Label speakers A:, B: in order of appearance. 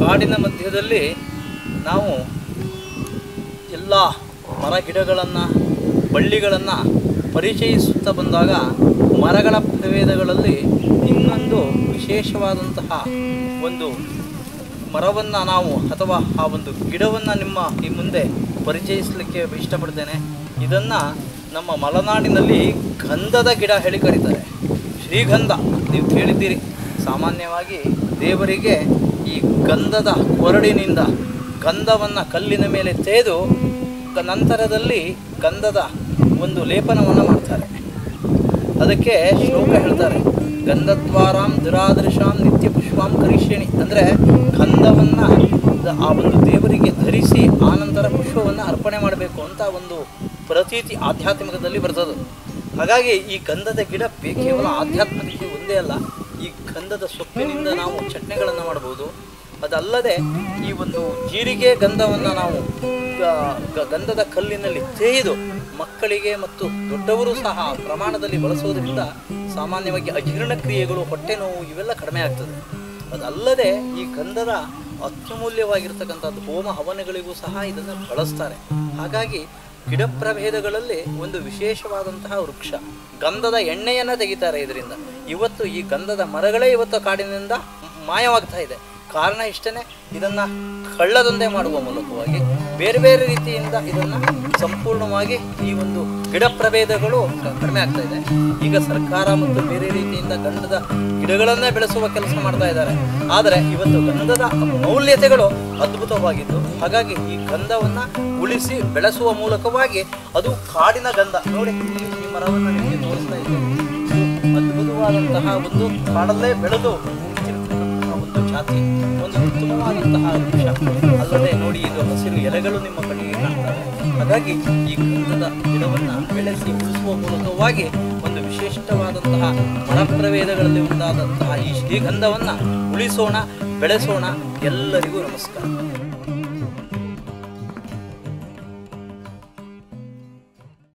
A: ಕಾಡಿನ ಮಧ್ಯದಲ್ಲಿ ನಾವು ಎಲ್ಲ ಮರ ಗಿಡಗಳನ್ನು ಬಳ್ಳಿಗಳನ್ನು ಪರಿಚಯಿಸುತ್ತಾ ಬಂದಾಗ ಮರಗಳ ಪ್ರಭೇದಗಳಲ್ಲಿ ಇನ್ನೊಂದು ವಿಶೇಷವಾದಂತಹ ಒಂದು ಮರವನ್ನು ನಾವು ಅಥವಾ ಆ ಒಂದು ಗಿಡವನ್ನು ನಿಮ್ಮ ಈ ಮುಂದೆ ಪರಿಚಯಿಸಲಿಕ್ಕೆ ಇಷ್ಟಪಡ್ತೇನೆ ಇದನ್ನು ನಮ್ಮ ಮಲೆನಾಡಿನಲ್ಲಿ ಗಂಧದ ಗಿಡ ಹೇಳಿ ಕರೀತಾರೆ ಶ್ರೀಗಂಧ ನೀವು ಕೇಳಿದ್ದೀರಿ ಸಾಮಾನ್ಯವಾಗಿ ದೇವರಿಗೆ ಈ ಗಂಧದ ಕೊರಡಿನಿಂದ ಗಂಧವನ್ನು ಕಲ್ಲಿನ ಮೇಲೆ ತೇದು ಕ- ನಂತರದಲ್ಲಿ ಗಂಧದ ಒಂದು ಲೇಪನವನ್ನು ಮಾಡ್ತಾರೆ ಅದಕ್ಕೆ ಶ್ಲೋಕ ಹೇಳ್ತಾರೆ ಗಂಧದ್ವಾರಾಂ ದುರಾದೃಶಾಂ ನಿತ್ಯ ಪುಷ್ಪಾಂ ಕರಿಷ್ಯಣಿ ಅಂದರೆ ಗಂಧವನ್ನು ಆ ಒಂದು ದೇವರಿಗೆ ಧರಿಸಿ ಆನಂತರ ಪುಷ್ಪವನ್ನು ಅರ್ಪಣೆ ಮಾಡಬೇಕು ಅಂತ ಒಂದು ಪ್ರತೀತಿ ಆಧ್ಯಾತ್ಮಿಕದಲ್ಲಿ ಬರ್ತದೆ ಹಾಗಾಗಿ ಈ ಗಂಧದ ಗಿಡ ಬೇ- ಕೇವಲ ಆಧ್ಯಾತ್ಮಿಕತೆ ಒಂದೇ ಅಲ್ಲ ಈ ಗಂಧದ ಸೊಪ್ಪಿನಿಂದ ನಾವು ಚಟ್ನಿಗಳನ್ನು ಮಾಡ್ಬೋದು ಅದಲ್ಲದೆ ಈ ಒಂದು ಜೀರಿಗೆ ಗಂಧವನ್ನು ನಾವು ಗ- ಗ- ಗಂಧದ ಕಲ್ಲಿನಲ್ಲಿ ತೇಯ್ದು ಮಕ್ಕಳಿಗೆ ಮತ್ತು ದೊಡ್ಡವರು ಸಹ ಪ್ರಮಾಣದಲ್ಲಿ ಬಳಸೋದ್ರಿಂದ ಸಾಮಾನ್ಯವಾಗಿ ಅಜೀರ್ಣ ಕ್ರಿಯೆಗಳು ಹೊಟ್ಟೆ ನೋವು ಇವೆಲ್ಲ ಕಡಿಮೆ ಆಗ್ತದೆ ಅದಲ್ಲದೆ ಈ ಗಂಧದ ಅತ್ಯಮೂಲ್ಯವಾಗಿರ್ತಕ್ಕಂಥದ್ದು ಹೋಮ ಹವನಗಳಿಗೂ ಸಹ ಇದನ್ನು ಬಳಸ್ತಾರೆ ಹಾಗಾಗಿ ಗಿಡ ಪ್ರಭೇದಗಳಲ್ಲಿ ಒಂದು ವಿಶೇಷವಾದಂತಹ ವೃಕ್ಷ ಗಂಧದ ಎಣ್ಣೆಯನ್ನು ತೆಗಿತಾರೆ ಇದರಿಂದ ಇವತ್ತು ಈ ಗಂಧದ ಮರಗಳೇ ಇವತ್ತು ಕಾಡಿನಿಂದ ಮಾಯವಾಗ್ತಾ ಇದೆ ಕಾರಣ ಇಷ್ಟೇ ಇದನ್ನು ಕಳ್ಳದಂದೆ ಮಾಡುವ ಮೂಲಕವಾಗಿ ಬೇರೆ ಬೇರೆ ರೀತಿಯಿಂದ ಇದನ್ನು ಸಂಪೂರ್ಣವಾಗಿ ಈ ಒಂದು ಗಿಡ ಪ್ರಭೇದಗಳು ಕ- ಕಡಿಮೆ ಆಗ್ತಾ ಇದೆ ಈಗ ಸರ್ಕಾರ ಮತ್ತು ಬೇರೆ ರೀತಿಯಿಂದ ಗಂಧದ ಗಿಡಗಳನ್ನೇ ಬೆಳೆಸುವ ಕೆಲಸ ಮಾಡ್ತಾ ಇದ್ದಾರೆ ಆದರೆ ಇವತ್ತು ಗಂಧದ ಮೌಲ್ಯತೆಗಳು ಅದ್ಭುತವಾಗಿದ್ದು ಹಾಗಾಗಿ ಈ ಗಂಧವನ್ನು ಉಳಿಸಿ ಬೆಳೆಸುವ ಮೂಲಕವಾಗಿ ಅದು ಕಾಡಿನ ಗಂಧ ನೋಡಿ ಈ ಈ ಮರವನ್ನು ನಿಮಗೆ ತೋರಿಸ್ತಾ ಇದ್ದೇನೆ ಇದು ಅದ್ಭುತವಾದಂತಹ ಒಂದು ಕಾಡಲ್ಲೇ ಬೆಳೆದು ನಿಂತಿರ್ತಕ್ಕಂತಹ ಒಂದು ಜಾತಿ ಒಂದು ಉತ್ತಮವಾದಂತಹ ವೃಕ್ಷ ಅಲ್ಲದೆ ನೋಡಿ ಇದು ಹಸಿರು ಎಲೆಗಳು ನಿಮ್ಮ ಕಣ್ಣಿಗೆ ಕಾಣ್ತವೆ ಹಾಗಾಗಿ ಈ ಗಂಧದ ಗಿಡವನ್ನು ಬೆಳೆಸಿ ಉಳಿಸುವ ಮೂಲಕವಾಗಿ ಒಂದು ವಿಶಿಷ್ಟವಾದಂತಹ ಮರ ಪ್ರಭೇದಗಳಲ್ಲಿ ಒಂದಾದಂತಹ ಈ ಶ್ರೀಗಂಧವನ್ನು ಉಳಿಸೋಣ ಬೆಳೆಸೋಣ ಎಲ್ಲರಿಗೂ ನಮಸ್ಕಾರ